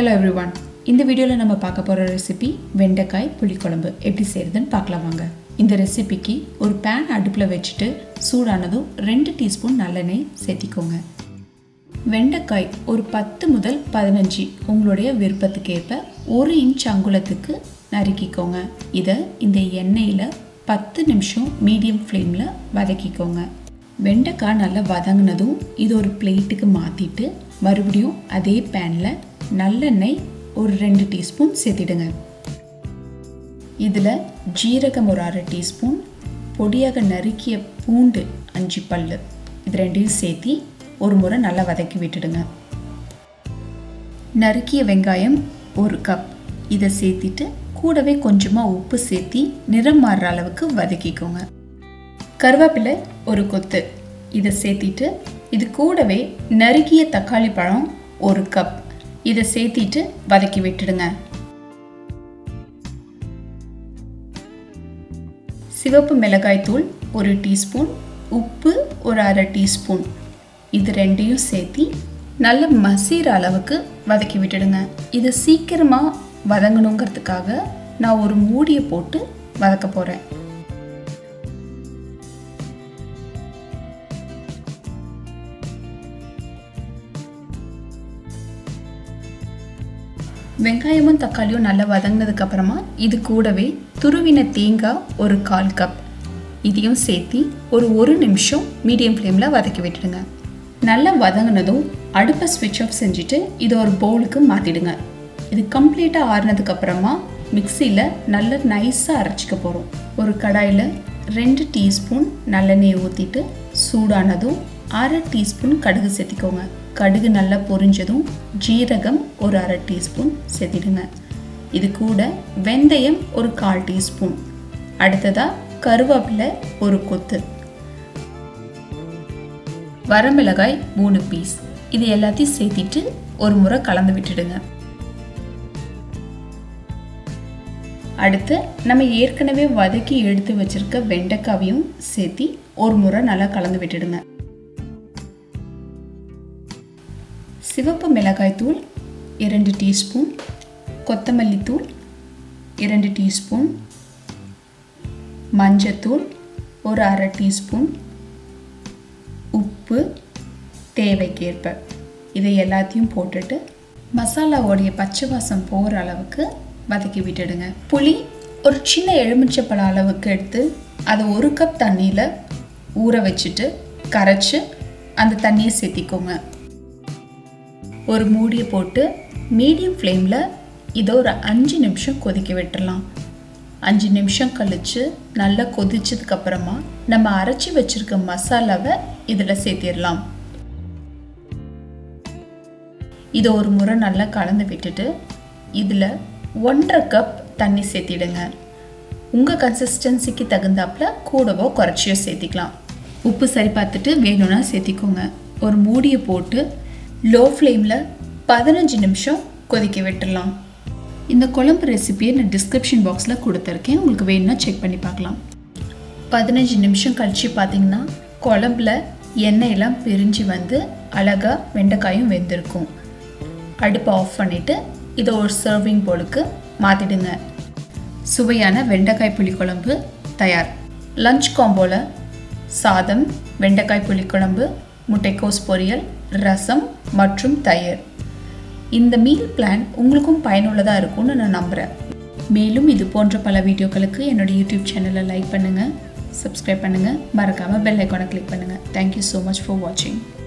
hello every one இந்த வீடியோவில் நம்ம பார்க்க போகிற ரெசிபி வெண்டைக்காய் புளிக்குழம்பு எப்படி செய்கிறதுன்னு பார்க்கலாம் வாங்க இந்த ரெசிபிக்கு ஒரு பேன் அடுப்பில் வச்சுட்டு சூடானதும் ரெண்டு டீஸ்பூன் நல்லெண்ணெய் சேர்த்திக்கோங்க வெண்டைக்காய் ஒரு பத்து முதல் பதினஞ்சு உங்களுடைய விருப்பத்துக்கு ஏற்ப ஒரு இன்ச் அங்குலத்துக்கு நறுக்கிக்கோங்க இதை இந்த எண்ணெயில் பத்து நிமிஷம் மீடியம் ஃப்ளேமில் வதக்கிக்கோங்க வெண்டைக்காய் நல்லா வதங்கினதும் இது ஒரு பிளேட்டுக்கு மாற்றிட்டு மறுபடியும் அதே பேனில் நல்லெண்ணெய் ஒரு ரெண்டு டீஸ்பூன் சேர்த்திடுங்க இதில் ஜீரகம் ஒரு அரை டீஸ்பூன் பொடியாக நறுக்கிய பூண்டு அஞ்சு பல் இது ரெண்டையும் சேர்த்தி ஒரு முறை நல்லா வதக்கி விட்டுடுங்க நறுக்கிய வெங்காயம் ஒரு கப் இதை சேர்த்திட்டு கூடவே கொஞ்சமாக உப்பு சேர்த்தி நிறம் மாறுற அளவுக்கு வதக்கிக்கோங்க கருவேப்பிலை ஒரு கொத்து இதை சேர்த்திட்டு இது கூடவே நறுக்கிய தக்காளி பழம் ஒரு கப் இதை சேர்த்திட்டு வதக்கி விட்டுடுங்க சிவப்பு மிளகாய் தூள் ஒரு டீஸ்பூன் உப்பு ஒரு அரை டீஸ்பூன் இது ரெண்டையும் சேர்த்தி நல்ல மசீர அளவுக்கு வதக்கி விட்டுடுங்க இது சீக்கிரமாக வதங்கணுங்கிறதுக்காக நான் ஒரு மூடியை போட்டு வதக்க போகிறேன் வெங்காயமும் தக்காளியும் நல்லா வதங்கினதுக்கு அப்புறமா இது கூடவே துருவின தேங்காய் ஒரு கால் கப் இதையும் சேர்த்தி ஒரு ஒரு நிமிஷம் மீடியம் ஃப்ளேமில் வதக்கி விட்டுடுங்க நல்லா வதங்கினதும் அடுப்பை ஸ்விட்ச் ஆஃப் செஞ்சுட்டு இதை ஒரு பவுலுக்கு மாற்றிடுங்க இது கம்ப்ளீட்டாக ஆறுனதுக்கு அப்புறமா மிக்சியில் நல்லா நைஸாக அரைச்சிக்க போகிறோம் ஒரு கடாயில் ரெண்டு டீஸ்பூன் நல்லெண்ணெய் ஊற்றிட்டு சூடானதும் அரை டீஸ்பூன் கடுகு சேர்த்திக்கோங்க கடுகு நல்லா பொரிஞ்சதும் ஜீரகம் ஒரு அரை டீஸ்பூன் சேர்த்திடுங்க இது கூட வெந்தயம் ஒரு கால் டீஸ்பூன் அடுத்ததாக கருவேப்பிலை ஒரு கொத்து வரமிளகாய் மூணு பீஸ் இது எல்லாத்தையும் சேர்த்திட்டு ஒரு முறை கலந்து விட்டுடுங்க அடுத்து நம்ம ஏற்கனவே வதக்கி எடுத்து வச்சிருக்க வெண்டைக்காவையும் சேர்த்தி ஒரு முறை நல்லா கலந்து விட்டுடுங்க சிவப்பு மிளகாய் தூள் இரண்டு டீஸ்பூன் கொத்தமல்லி தூள் இரண்டு டீஸ்பூன் மஞ்சத்தூள் ஒரு அரை டீஸ்பூன் உப்பு தேவைக்கேற்ப இதை எல்லாத்தையும் போட்டுட்டு மசாலாவோடைய பச்சை வாசம் போகிற அளவுக்கு வதக்கி விட்டுடுங்க புளி ஒரு சின்ன எலுமிச்சப்பழ அளவுக்கு எடுத்து அதை ஒரு கப் தண்ணியில் ஊற வச்சுட்டு கரைச்சி அந்த தண்ணியை சேர்த்திக்கோங்க ஒரு மூடியை போட்டு மீடியம் ஃப்ளேமில் இதை ஒரு அஞ்சு நிமிஷம் கொதிக்க விட்டுடலாம் அஞ்சு நிமிஷம் கழித்து நல்லா கொதிச்சதுக்கப்புறமா நம்ம அரைச்சி வச்சுருக்க மசாலாவை இதில் சேர்த்திடலாம் இதை ஒரு முறை நல்லா கலந்து விட்டுட்டு இதில் ஒன்றரை கப் தண்ணி சேர்த்திடுங்க உங்கள் கன்சிஸ்டன்சிக்கு தகுந்தாப்புல கூடவோ குறைச்சியோ சேர்த்திக்கலாம் உப்பு சரி பார்த்துட்டு வேணும்னா சேர்த்திக்கோங்க ஒரு மூடியை போட்டு லோ ஃப்ளேமில் பதினஞ்சு நிமிஷம் கொதிக்க விட்டுடலாம் இந்த குழம்பு ரெசிபியை நான் டிஸ்கிரிப்ஷன் பாக்ஸில் கொடுத்துருக்கேன் உங்களுக்கு வேணும்னா செக் பண்ணி பார்க்கலாம் பதினஞ்சு நிமிஷம் கழித்து பார்த்தீங்கன்னா குழம்புல எண்ணெயெல்லாம் பிரிஞ்சு வந்து அழகாக வெண்டைக்காயும் வெந்திருக்கும் அடுப்பை ஆஃப் பண்ணிவிட்டு இதை ஒரு சர்விங் போலுக்கு மாற்றிடுங்க சுவையான வெண்டைக்காய் புளிக்குழம்பு தயார் லஞ்ச் காம்போவில் சாதம் வெண்டைக்காய் புளிக்குழம்பு முட்டைக்கோஸ் பொரியல் ரசம் மற்றும் தயிர் இந்த மீல் பிளான் உங்களுக்கும் பயனுள்ளதாக இருக்கும்னு நான் நம்புகிறேன் மேலும் இது போன்ற பல வீடியோக்களுக்கு என்னோட யூடியூப் சேனலை லைக் பண்ணுங்கள் சப்ஸ்கிரைப் பண்ணுங்கள் மறக்காமல் பெல் ஐக்கானை கிளிக் பண்ணுங்கள் தேங்க்யூ ஸோ மச் ஃபார் வாட்சிங்